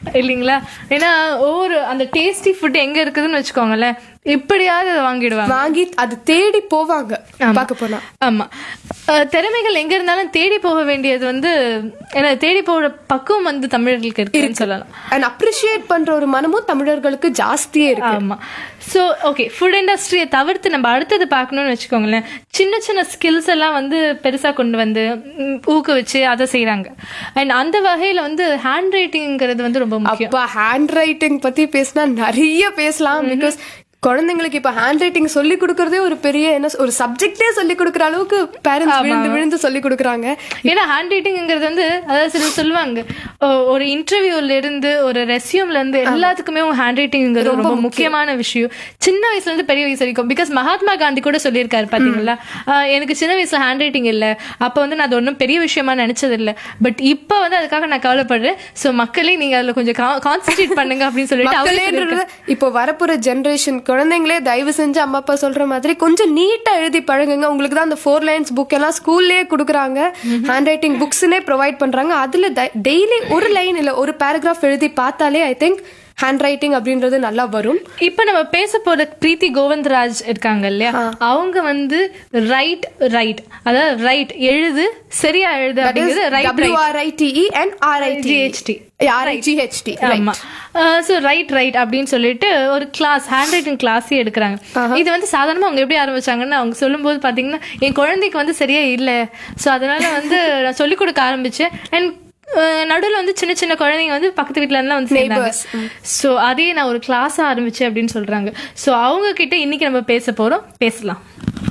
இல்லைங்களா ஏன்னா ஒவ்வொரு அந்த டேஸ்டி ஃபுட் எங்க இருக்குதுன்னு வச்சுக்கோங்களேன் எப்படியாவது அதை வாங்கிடுவாங்க வாங்கி அது தேடி போவாங்க ஆமா. பார்க்க போனா ஆமா அஹ், திறமைகள் எங்க இருந்தாலும் தேடி போக வேண்டியது வந்து ஏன்னா தேடி போகிற பக்குவம் வந்து தமிழர்களுக்கு இருக்குன்னு சொல்லலாம் அண்ட் அப்ரிஷியேட் பண்ற ஒரு மனமும் தமிழர்களுக்கு ஜாஸ்தியே இருக்கு ஆமா ஸோ ஓகே ஃபுட் இண்டஸ்ட்ரியை தவிர்த்து நம்ம அடுத்தது பார்க்கணும்னு வச்சுக்கோங்களேன் சின்ன சின்ன ஸ்கில்ஸ் எல்லாம் வந்து பெருசா கொண்டு வந்து ம், ஊக்குவிச்சு அதை செய்றாங்க அண்ட் அந்த வகையில வந்து ஹேண்ட் ரைட்டிங்கிறது வந்து ரொம்ப முக்கியம் அப்பா ஹேண்ட் ரைட்டிங் பத்தி பேசினா நிறைய பேசலாம் பிகாஸ் குழந்தைங்களுக்கு இப்ப ஹேண்ட் ரைட்டிங் சொல்லி கொடுக்கறதே ஒரு பெரிய என்ன சொ- ஒரு சப்ஜெக்டே சொல்லி கொடுக்கற அளவுக்கு பேரண்ட்ஸ் விழுந்து விழுந்து சொல்லி கொடுக்கறாங்க ஏன்னா ஹேண்ட் ரைட்டிங்கிறது வந்து அதாவது சிலர் சொல்லுவாங்க ஒ- ஒரு இன்டர்வியூல இருந்து ஒரு ரெஸ்யூம்ல இருந்து எல்லாத்துக்குமே ஹேண்ட் ரைட்டிங்கிறது ரொம்ப முக்கியமான விஷயம் சின்ன வயசுல இருந்து பெரிய வயசு வரைக்கும் பிகாஸ் மகாத்மா காந்தி கூட சொல்லியிருக்காரு பாத்தீங்களா ஆஹ் எனக்கு சின்ன வயசுல ஹேண்ட் ரைட்டிங் இல்ல அப்ப வந்து நான் அது ஒன்றும் பெரிய விஷயமா நினைச்சது இல்ல பட் இப்ப வந்து அதுக்காக நான் கவலைப்படுறேன் சோ மக்களே நீங்க அதுல கொஞ்சம் கான்சென்ட்ரேட் பண்ணுங்க அப்படின்னு சொல்லிட்டு அவரே மக்களேன்றது இப்போ வரப்போற ஜெனரேஷன் குழந்தைங்களே தயவு செஞ்சு அம்மா அப்பா சொல்ற மாதிரி கொஞ்சம் நீட்டா எழுதி பழகுங்க உங்களுக்கு தான் அந்த ஃபோர் லைன்ஸ் புக் எல்லாம் ஸ்கூல்லயே கொடுக்குறாங்க ஹேண்ட் ரைட்டிங் புக்ஸ்னே ப்ரொவைட் பண்றாங்க அதுல டெய்லி ஒரு லைன் இல்ல ஒரு பேராகிராஃப் எழுதி பார்த்தாலே ஐ திங்க் ஹேண்ட் ரைட்டிங் அப்படின்றது நல்லா வரும் இப்ப நம்ம பேச போற பிரீத்தி கோவிந்தராஜ் இருக்காங்க இல்லையா அவங்க வந்து ரைட் ரைட் அதாவது ரைட் எழுது சரியா எழுது அப்படிங்கிறது write W R I T E and R I T GHT. R I G H T ஆமா சோ ரைட் ரைட் அப்படின்னு சொல்லிட்டு ஒரு கிளாஸ் ஹேண்ட் ரைட்டிங் கிளாஸே எடுக்கிறாங்க இது வந்து சாதாரணமா அவங்க எப்படி ஆரம்பிச்சாங்கன்னா அவங்க சொல்லும்போது பாத்தீங்கன்னா என் குழந்தைக்கு வந்து சரியா இல்ல சோ அதனால வந்து நான் சொல்லிக் கொடுக்க ஆரம்பிச்சேன் அண்ட் நடுவில் வந்து சின்ன சின்ன குழந்தைங்க வந்து பக்கத்து வீட்ல இருந்தா வந்து சேர்ந்தாங்க சோ அதே நான் ஒரு கிளாஸ் ஆரம்பிச்சேன் அப்படின்னு சொல்றாங்க சோ அவங்க கிட்ட இன்னைக்கு நம்ம பேச போறோம் பேசலாம்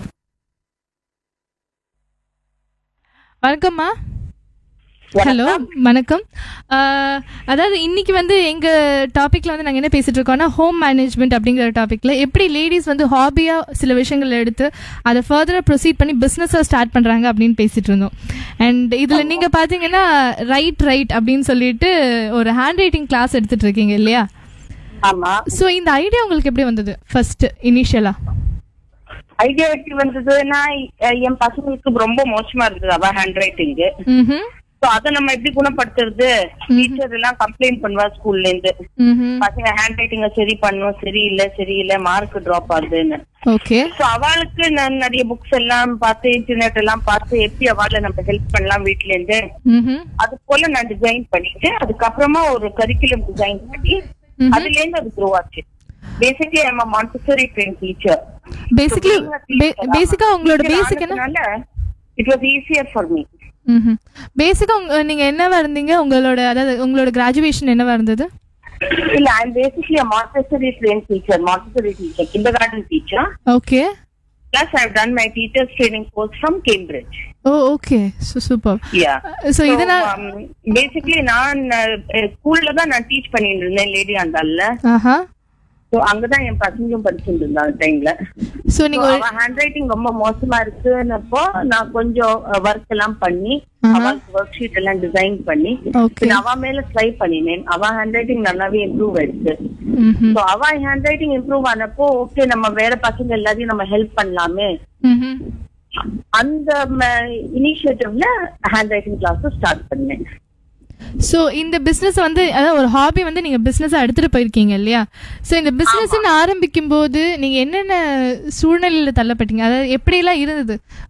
வணக்கம்மா ஹலோ வணக்கம் ஆஹ், அதாவது இன்னைக்கு வந்து எங்க டாபிக்ல வந்து நாங்க என்ன பேசிட்டு இருக்கோம்னா ஹோம் மேனேஜ்மெண்ட் அப்படிங்கிற டாபிக்ல எப்படி லேடிஸ் வந்து ஹாபியா சில விஷயங்கள் எடுத்து அதை ஃபர்தரா ப்ரொசீட் பண்ணி பிசினஸா ஸ்டார்ட் பண்றாங்க அப்படின்னு பேசிட்டு இருந்தோம் அண்ட் இதுல நீங்க பாத்தீங்கன்னா ரைட் ரைட் அப்படின்னு சொல்லிட்டு ஒரு ஹேண்ட் ரைட்டிங் கிளாஸ் எடுத்துட்டு இருக்கீங்க இல்லையா ஆமா சோ இந்த ஐடியா உங்களுக்கு எப்படி வந்தது ஃபர்ஸ்ட் இனிஷியலா ஐடியா எப்படி வந்ததுன்னா எ- என் பசங்களுக்கு ரொம்ப மோசமா இருந்தது அவ ஹேண்ட் ரைட்டிங் ம்ஹும் சோ அத நம்ம எப்படி குணப்படுத்துறது டீச்சர் எல்லாம் கம்ப்ளைண்ட் பண்ணுவா ஸ்கூல்ல இருந்து ம்ஹும் பசங்க ஹேண்ட் ரைட்டிங்க சரி பண்ணும் சரியில்லை சரியில்லை மார்க் டிராப் ஆகுதுன்னு ஓகே சோ அவளுக்கு நான் நிறைய புக்ஸ் எல்லாம் பார்த்து இன்டர்நெட் எல்லாம் பார்த்து எப்படி அவளை நம்ம ஹெல்ப் பண்ணலாம் வீட்ல இருந்து ம்ஹும் அது போல நான் டிசைன் பண்ணிட்டு அதுக்கப்புறமா ஒரு கரிக்குலம் டிசைன் பண்ணி அதுல இருந்து அது க்ரோ ஆச்சு basically I'm Montessori train teacher basically பேசிக்கா உங்களோட பேசிக் என்ன it was easier for me பேசிக்கா நீங்க என்னவா இருந்தீங்க உங்களோட அதாவது உங்களோட கிராஜுவேஷன் என்னவா இருந்தது இல்ல I'm basically a montessori trained teacher montessori teacher kindergarten teacher okay plus i've done my teachers training course from cambridge oh okay super yeah so இதனால் பேசிக்கலி நான் ஸ்கூல்ல தான் நான் டீச் பண்ணிட்டு இருந்தேன் லேடி அந்தால ஆஹா ஸோ அங்கதான் என் பசங்களும் படிச்சுட்டு இருந்தா அந்த டைம்ல ஸோ நீங்க ஒரு அவ ஹேண்ட் ரைட்டிங் ரொம்ப மோசமா இருக்குன்னப்போ நான் கொஞ்சம் ஒர்க் எல்லாம் பண்ணி அவளுக்கு ஒர்க் ஷீட் எல்லாம் டிசைன் பண்ணி ஓகே பின்ன அவ மேல ட்ரை பண்ணினேன் அவ ஹேண்ட் ரைட்டிங் நல்லாவே இம்ப்ரூவ் ஆயிடுச்சு ம்ஹும் ஸோ அவ ஹேண்ட் ரைட்டிங் இம்ப்ரூவ் ஆனப்போ ஓகே நம்ம வேற பசங்க எல்லாத்தையும் நம்ம ஹெல்ப் பண்ணலாமே ம்ஹும் அந்த இனிஷியேட்டிவ்ல ஹேண்ட் ரைட்டிங் கிளாஸ் ஸ்டார்ட் பண்ணேன் ஸோ இந்த பிஸ்னஸ் வந்து அதாவது ஒரு ஹாபி வந்து நீங்க பிஸ்னஸாக எடுத்துட்டு போயிருக்கீங்க இல்லையா ஸோ இந்த பிஸ்னஸ்ன்னு ஆரம்பிக்கும் போது நீங்க என்னென்ன சூழ்நிலையில தள்ளப்பட்டீங்க அதாவது எப்படியெல்லாம் இருந்தது